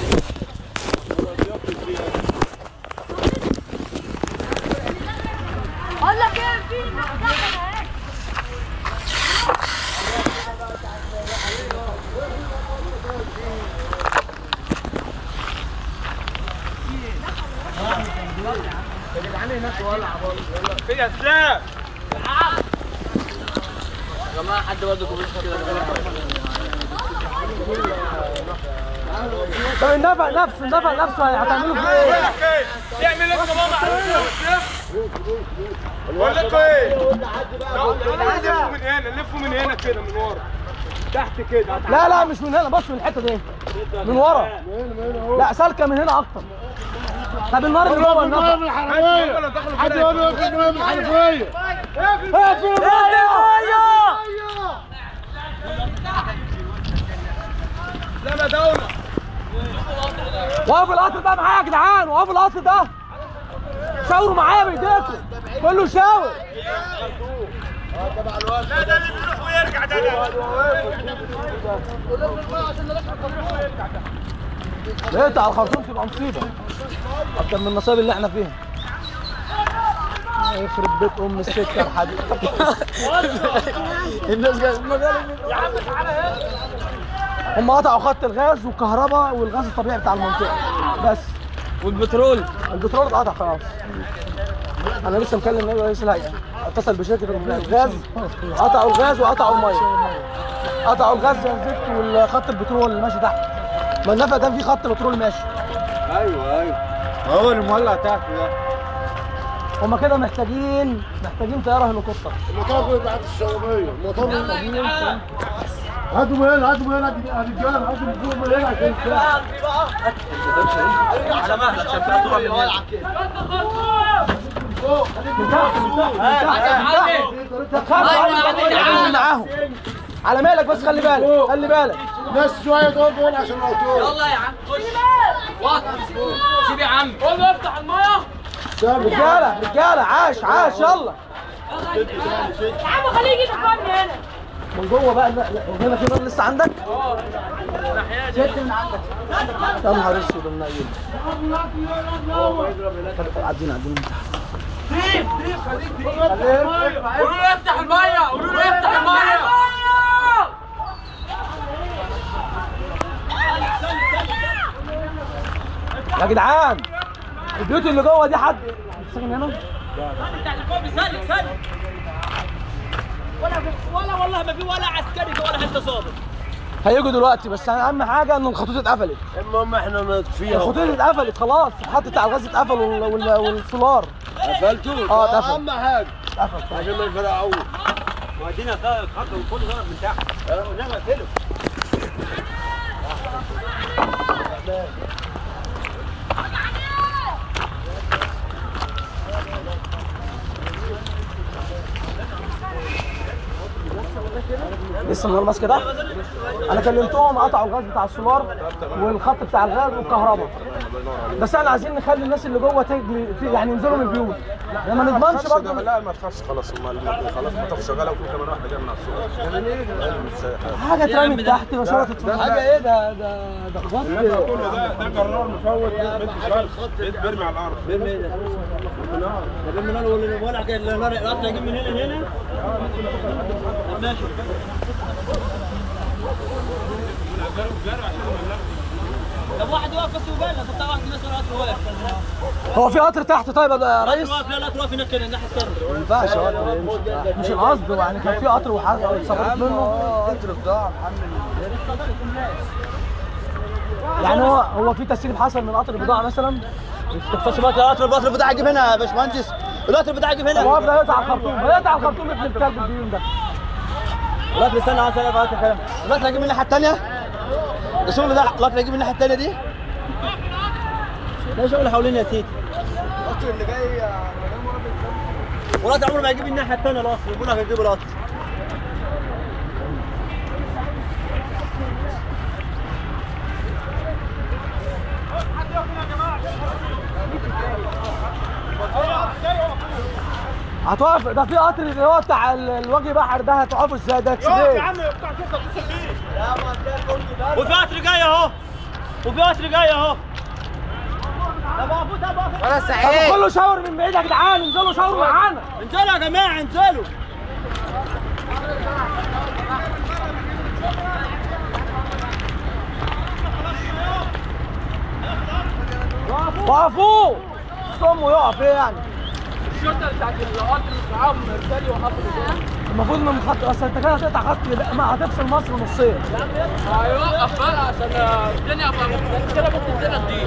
اقول لك ايه في مصلحه هناك فين يا اسلام طب النفق نفسه النفق نفسه هتعملوا فيه ايه؟ بقول لك ايه يعمل انت ماما بقول لكم ايه نلفوا من هنا نلفوا من هنا كده من ورا تحت كده لا لا مش من هنا بص من الحته دي من ورا لا سالكه من هنا اكتر طب النار اللي جوه النفق حد يقول له في من الحنفيه لا لا دولة وقفوا القطر ده معايا يا جدعان وقفوا القطر ده شاوروا معايا بايديكم كله شاور لا ده اللي بيروح ويرجع ده ده اقطع الخرطوم تبقى مصيبه اكتر من المصايب اللي احنا فيها يخرب بيت ام السكه الحديد الناس جايه يا عم تعالى هم قطعوا خط الغاز والكهرباء والغاز الطبيعي بتاع المنطقه بس والبترول البترول اتقطع خلاص انا لسه مكلم نائب رئيس الهيئه اتصل بشركه الغاز قطعوا الغاز وقطعوا الميه قطعوا الغاز والزيت والخط البترول اللي ماشي تحت ما النفق كان في خط بترول ماشي ايوه ايوه هو المولع تحت ده هما كده محتاجين محتاجين طياره هليكوبتر المطار بعد الشرابيه المطار هاتوا من هنا هاتوا من هنا يا رجاله هاتوا من فوق من هنا عشان الساعه على مهلك عشان تطلع من هنا من تحت من تحت من تحت معاهم على مالك بس خلي بالك خلي بالك ناس شويه دول دول عشان العطور رجاله رجاله عاش عاش يلا يا عم خليه يجي يدفعني هنا من جوه بقى لا لا هنا في نار لسه عندك؟ شد من عندك يا نهار اسود النايم طب عدينا عدينا من تحت قولوا له افتح الميه قولوا له افتح الميه يا جدعان البيوت اللي جوه دي حد ساكن هنا؟ ولا ولا والله ما في ولا عسكري ولا حتى ظابط هيجوا دلوقتي بس اهم حاجه ان الخطوط اتقفلت المهم احنا نطفيها الخطوط اتقفلت خلاص الخط بتاع الغاز اتقفل وال- وال- والسولار قفلتوا اه اتقفل اهم حاجه اتقفل عشان ما يفرقعوش وادينا خط وكل ضرب من تحت قلنا نقتله لسه النار ماسكه ده انا كلمتهم قطعوا الغاز بتاع السولار والخط بتاع الغاز والكهرباء بس احنا عايزين نخلي الناس اللي جوه تجري يعني ينزلوا من البيوت يعني ما نضمنش برضه لا ما تخافش خلاص ما خلاص المطاف شغاله وفي كمان واحده جايه من على السوق يعني ايه حاجه اترمت تحت مشوره تتفرج حاجه ايه ده ده ده غط كله ده ده جرار مفوت بيت شرط بيت بيرمي على الارض طب واحد واقف بس وبالنا طب تعال واحد الناس ولا قطر واقف هو في قطر تحت طيب يا ريس واقف لا لا واقف هناك كده الناحيه الثانيه ما ينفعش قطر يمشي. مش القصد يعني كان في قطر وحاجه اتصرفت منه قطر بضاعه محمل يعني هو هو في تسريب حصل من قطر بضاعه مثلا تخش بقى القطر القطر بتاعي يجيب هنا يا باشمهندس القطر بتاعي يجيب هنا هو ده يقطع الخرطوم هيقطع الخرطوم ابن الكلب الديون ده القطر استنى على سنه القطر كلام القطر هيجيب من الناحيه الثانيه ده شغل ده القطر هيجيب من الناحيه الثانيه دي ده شغل حوالين يا تيتي القطر اللي جاي والقطر عمره ما يجيب من الناحيه الثانيه القطر يقول لك هيجيب القطر هتقف ده في قطر اللي هو بتاع ال- الوجه بحر ده هتقفوا ازاي ده اكسبريس عم بتاع شرطه اتصل بيه وفي قطر جاي اهو وفي قطر جاي اهو طب وقفوا طب وقفوا خلاص طب سعيد كله شاور من بعيد يا جدعان انزلوا شاوروا معانا انزلوا يا جماعه انزلوا وقفوه صموا يقف ايه يعني الشرطه بتاعت القطر اللي معاهم مرسالي وحفظ المفروض من خط اصل انت كده هتقطع خط ما هتفصل مصر نصين هيوقف بقى عشان الدنيا بقى كده ممكن الدنيا تضيق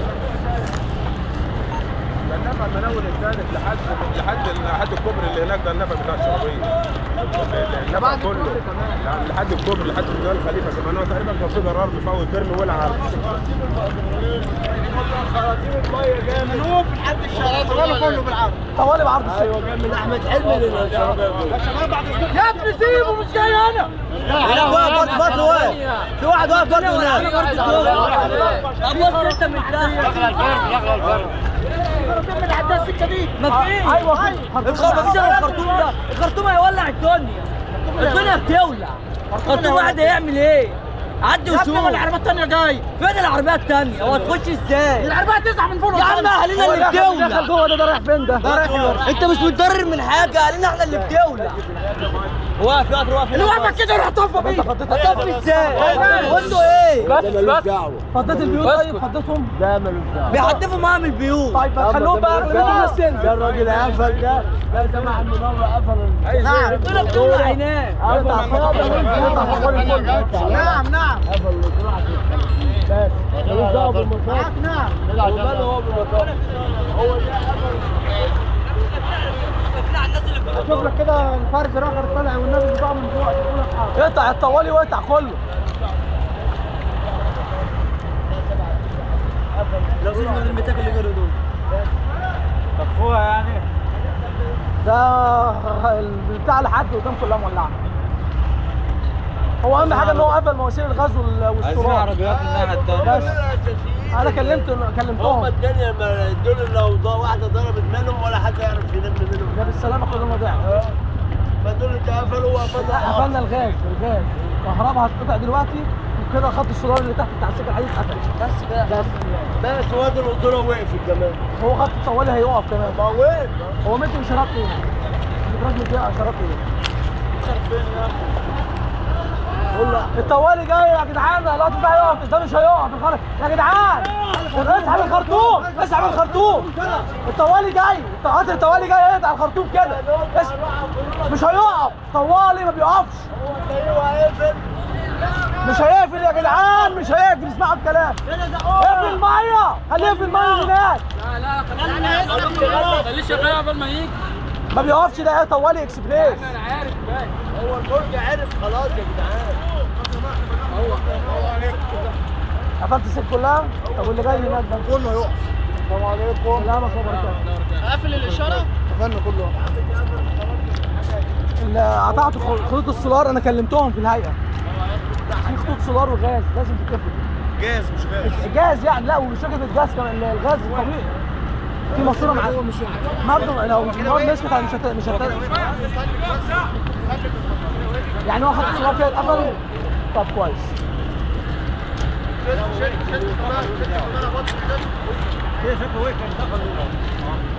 ده النفق المناول الثالث لحد لحد لحد الكوبري اللي هناك ده النفق بتاع الشرابيه النفق كله يعني لحد الكوبري لحد ميدان الخليفه كمان هو تقريبا كان في ضرار بفوق ترمي ولع على طوالي بعرض السكه يا ابني سيبه مش جاي انا هناك واقف برضه فتره واقف في واحد واقف برضه هناك طب بص انت من تحت ايوه الخرطوم مفيش الا الخرطوم ده الخرطوم هيولع الدنيا الدنيا بتولع خرطوم واحد هيعمل ايه؟ عدي وشوف العربيه الثانيه جاي فين العربيه الثانيه؟ هو هتخش ازاي؟ العربيه تسعه من فوق يا عم اهالينا هو اللي دخل دخل بتولع جوه ده ده رايح فين ده؟ ده رايح فين؟ انت مش متضرر من حاجه اهالينا احنا اللي بتولع واقف يا واقف اللي واقفه كده روح طفى بيه هتطفي ازاي؟ وانتوا ايه؟ بس بس فضيت البيوت طيب فضيتهم بيحدفوا معاهم البيوت طيب خلوهم بقى اغلبيه الناس تنزل الراجل قفل ده ده سمع المدرب قفل نعم دول كل عيناه نعم نعم شوف لك كده الفرز راخر طالع والناس بتقع من فوق اقطع الطوالي واقطع كله لو سيبنا من المتاك اللي جروا دول ده بتاع لحد قدام كلها مولعه هو اهم حاجه ان هو قفل مواسير الغاز وال- والسرعه عربيات الناحيه الثانيه بس انا كلمت كلمتهم الدنيا دول لو واحده ضربت منهم ولا حد يعرف يلم منهم ده بالسلامه كلنا ضعنا فدول اتقفلوا وقفلوا قفلنا الغاز الغاز الكهرباء هتقطع دلوقتي وكده خط السولار اللي تحت بتاع السكه الحديد اتقفل بس كده بس بس وادي القطوره وقفت كمان هو خط الطوالي هيقف كمان ما وين؟ هو مدي اشارات ايه؟ الراجل دي اشارات ايه؟ قول له الطوالي جاي يا جدعان الوقت ده هيقف ده مش هيقف الخرط يا جدعان اسحب الخرطوم اسحب الخرطوم الطوالي جاي قطر الطوالي جاي يقطع الخرطوم كده بس مش هيقف طوالي ما بيقفش مش هيقفل يا جدعان مش هيقفل اسمعوا الكلام اقفل الميه خليه يقفل الميه هناك لا لا خليه خليه شغال قبل ما يجي ما بيقفش ده طوالي اكسبريس انا عارف باين هو البرج عرف خلاص يا جدعان قفلت السكه كلها طب واللي جاي هناك ده كله يقف السلام عليكم سلام عليكم قافل الاشاره قفلنا كله اللي قطعت خ- خطوط السولار انا كلمتهم في الهيئه في خطوط سولار وغاز لازم تتقفل جاز مش غاز الجاز يعني لا وشركه الجاز كمان الغاز الطبيعي في ماسوره مع برضه لو النار مسكت مش هت... مش هت... يعني هو خط السولار كده اتقفل طب كويس كده شكله وقف